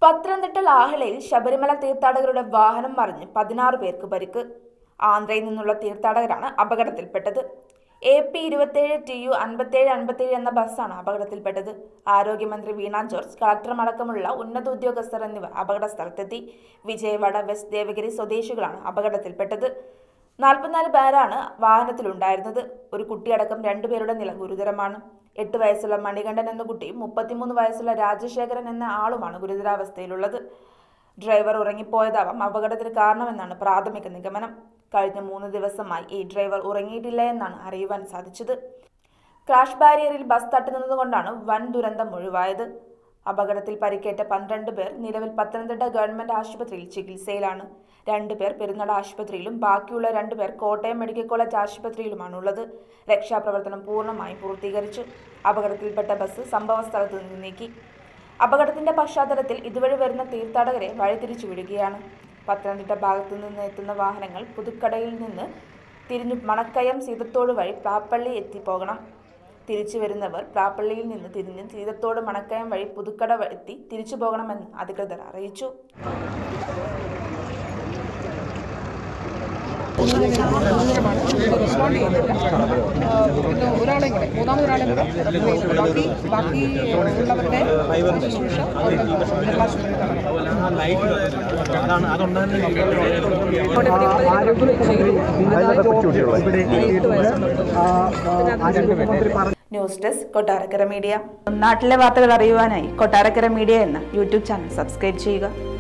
പത്തനംതിട്ട ലാഹളയിൽ ശബരിമല തീർത്ഥാടകരുടെ വാഹനം മറിഞ്ഞ് പതിനാറ് പേർക്ക് പരിക്ക് ആന്ധ്രയിൽ നിന്നുള്ള തീർത്ഥാടകരാണ് അപകടത്തിൽപ്പെട്ടത് എ പി ഇരുപത്തേഴ് ടി യു അൻപത്തേഴ് അൻപത്തേഴ് എന്ന ബസ്സാണ് അപകടത്തിൽപ്പെട്ടത് ആരോഗ്യമന്ത്രി വീണ ജോർജ് കളക്ടറുമടക്കമുള്ള ഉന്നത ഉദ്യോഗസ്ഥർ എന്നിവർ അപകട സ്ഥലത്തെത്തി വിജയവാഡ വെസ്റ്റ് ദേവഗിരി സ്വദേശികളാണ് അപകടത്തിൽപ്പെട്ടത് നാൽപ്പത്തിനാല് പേരാണ് വാഹനത്തിലുണ്ടായിരുന്നത് ഒരു കുട്ടിയടക്കം രണ്ടുപേരുടെ നില ഗുരുതരമാണ് എട്ട് വയസ്സുള്ള മണികണ്ഠൻ എന്ന കുട്ടിയും മുപ്പത്തിമൂന്ന് വയസ്സുള്ള രാജശേഖരൻ എന്ന ആളുമാണ് ഗുരുതരാവസ്ഥയിലുള്ളത് ഡ്രൈവർ ഉറങ്ങിപ്പോയതാവാം അപകടത്തിന് കാരണമെന്നാണ് പ്രാഥമിക നിഗമനം കഴിഞ്ഞ മൂന്ന് ദിവസമായി ഈ ഡ്രൈവർ ഉറങ്ങിയിട്ടില്ല എന്നാണ് അറിയുവാൻ സാധിച്ചത് ക്രാഷ് ബാരിയറിൽ ബസ് തട്ടുന്നതുകൊണ്ടാണ് വൻ ദുരന്തം ഒഴിവായത് അപകടത്തിൽ പരിക്കേറ്റ പന്ത്രണ്ട് പേർ നിലവിൽ പത്തനംതിട്ട ഗവൺമെന്റ് ആശുപത്രിയിൽ ചികിത്സയിലാണ് രണ്ടുപേർ പെരുന്നട ആശുപത്രിയിലും ബാക്കിയുള്ള രണ്ടുപേർ കോട്ടയം മെഡിക്കൽ കോളേജ് ആശുപത്രിയിലുമാണുള്ളത് രക്ഷാപ്രവർത്തനം പൂർണ്ണമായും പൂർത്തീകരിച്ചു അപകടത്തിൽപ്പെട്ട ബസ് സംഭവ സ്ഥലത്ത് നിന്ന് നീക്കി അപകടത്തിന്റെ പശ്ചാത്തലത്തിൽ ഇതുവഴി വരുന്ന തീർത്ഥാടകരെ വഴിതിരിച്ചു വിടുകയാണ് പത്തനംതിട്ട ഭാഗത്തു നിന്ന് എത്തുന്ന വാഹനങ്ങൾ പുതുക്കടയിൽ നിന്ന് തിരിഞ്ഞു മണക്കയം സീതത്തോട് വഴി പ്ലാപ്പള്ളി എത്തിപ്പോകണം തിരിച്ചു വരുന്നവർ പ്ലാപ്പള്ളിയിൽ നിന്ന് തിരിഞ്ഞ് സീതത്തോട് മണക്കയം വഴി പുതുക്കട വ- എത്തി തിരിച്ചു പോകണമെന്ന് അധികൃതർ അറിയിച്ചു മൂന്നരമാണ് റെസ്പോണ്ട് ചെയ്യുന്നില്ല ആ, പിന്നെ ഒരാളെ കൂടെ മൂന്നാമതൊരാളെ കൂടെ replace ബാക്കി ബാക്കി ഉള്ളവരുടെ ശുശ്രൂഷ കേരള അതാണ് അതുകൊണ്ടാണ് ന്യൂസ് ഡെസ്ക് കൊട്ടാരക്കര മീഡിയ നാട്ടിലെ വാർത്തകൾ അറിയുവാനായി കൊട്ടാരക്കര മീഡിയ എന്ന യൂട്യൂബ് ചാനൽ സബ്സ്ക്രൈബ് ചെയ്യുക